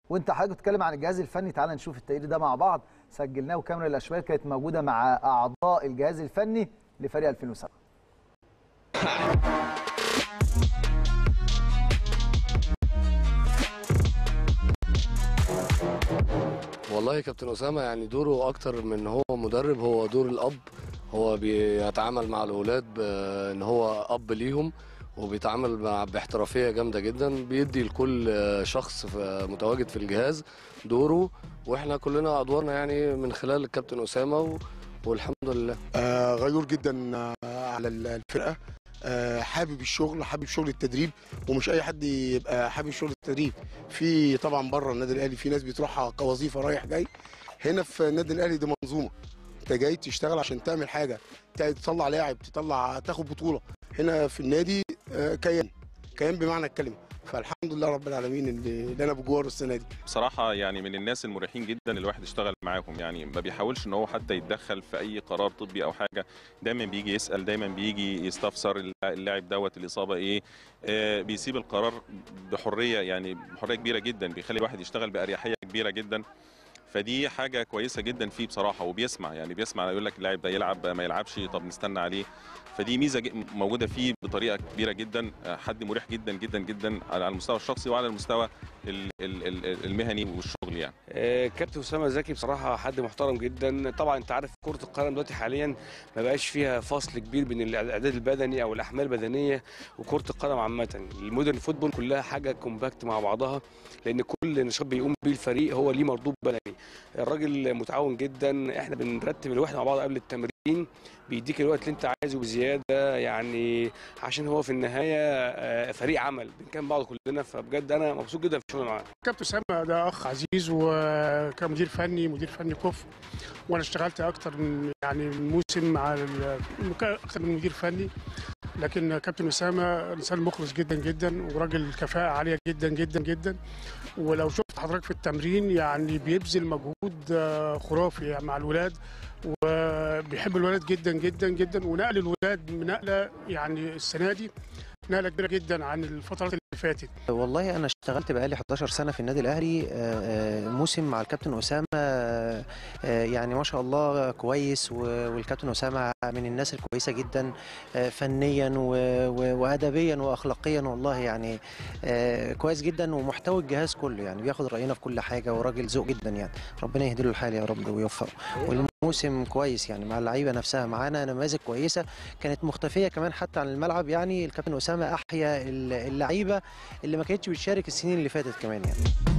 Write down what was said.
وانت حضرتك بتتكلم عن الجهاز الفني تعال نشوف التقرير ده مع بعض سجلناه وكاميرا الاشبال كانت موجوده مع اعضاء الجهاز الفني لفريق 2007 والله كابتن اسامه يعني دوره اكتر من إن هو مدرب هو دور الاب هو بيتعامل مع الاولاد بان هو اب ليهم وبيتعامل مع باحترافيه جامده جدا بيدي لكل شخص في- متواجد في الجهاز دوره واحنا كلنا ادوارنا يعني من خلال الكابتن اسامه و... والحمد لله آه، غيور جدا آه، على ال- الفرقه آه، حابب الشغل حابب شغل التدريب ومش اي حد يبقى حابب شغل التدريب في طبعا بره النادي الاهلي في ناس بتروحها كوظيفه رايح جاي هنا في النادي الاهلي دي منظومه انت جاي تشتغل عشان تعمل حاجه تع- تطلع لاعب تطلع تاخد بطوله هنا في النادي آه، كيان كيان بمعنى الكلمه فالحمد لله رب العالمين اللي اللي انا بجواره السنه دي بصراحة يعني من الناس المريحين جدا اللي الواحد يشتغل معاهم يعني ما بيحاولش ان هو حتى يتدخل في اي قرار طبي او حاجة دايما بيجي يسأل دايما بيجي يستفسر اللاعب دوت الإصابة ايه آه بيسيب القرار بحرية يعني بحرية كبيرة جدا بيخلي الواحد يشتغل بأريحية كبيرة جدا فدي حاجة كويسة جدا فيه بصراحة وبيسمع يعني بيسمع يقول لك اللاعب ده يلعب ما يلعبش طب نستنى عليه فدي ميزة ج- موجودة فيه بطريقة كبيرة جدا آه، حد مريح جدا جدا جدا على المستوى الشخصي وعلى المستوى ال- ال- ال- المهني والشغل يعني آه، كابتن اسامه زكي بصراحه حد محترم جدا طبعا انت عارف كره القدم دلوقتي حاليا ما بقاش فيها فصل كبير بين الاعداد البدني او الاحمال البدنيه وكره القدم عامه المودرن فوتبول كلها حاجه كومباكت مع بعضها لان كل نشاط بيقوم بيه الفريق هو ليه مردود بدني الراجل متعاون جدا احنا بنرتب الوحده مع بعض قبل التمرين بيديك الوقت اللي انت عايزه بزياده يعني عشان هو في النهايه آه، فريق عمل بنكمل بعض كلنا فبجد انا مبسوط جدا في الشغل معاه كابتن اسامه ده اخ عزيز وكمدير فني مدير فني كفر وانا اشتغلت اكتر من يعني من موسم مع ال- اكتر من مدير فني لكن كابتن اسامه انسان مخلص جدا جدا وراجل كفاءه عاليه جدا جدا جدا ولو شفت حضرتك في التمرين يعني بيبذل مجهود آه، خرافي مع الولاد وبيحب الولاد جدا جدا جدا ونقل الولاد نقله يعني السنه دي نقله كبيره جدا عن الفترات اللي فاتت والله انا اشتغلت بقالي 11 سنه في النادي الاهلي آه، آه، موسم مع الكابتن اسامه آه، آه، يعني ما شاء الله كويس و- والكابتن اسامه من الناس الكويسه جدا آه، فنيا و- و- وادبيا واخلاقيا والله يعني آه، كويس جدا ومحتوى الجهاز كله يعني بياخد راينا في كل حاجه وراجل ذوق جدا يعني ربنا يهدي له الحال يا رب ويوفقه والموسم كويس يعني مع اللعيبه نفسها معانا نماذج كويسه كانت مختفيه كمان حتى عن الملعب يعني الكابتن اسامه احيا اللعيبه اللي ما كانتش بتشارك السنين اللي فاتت كمان يعني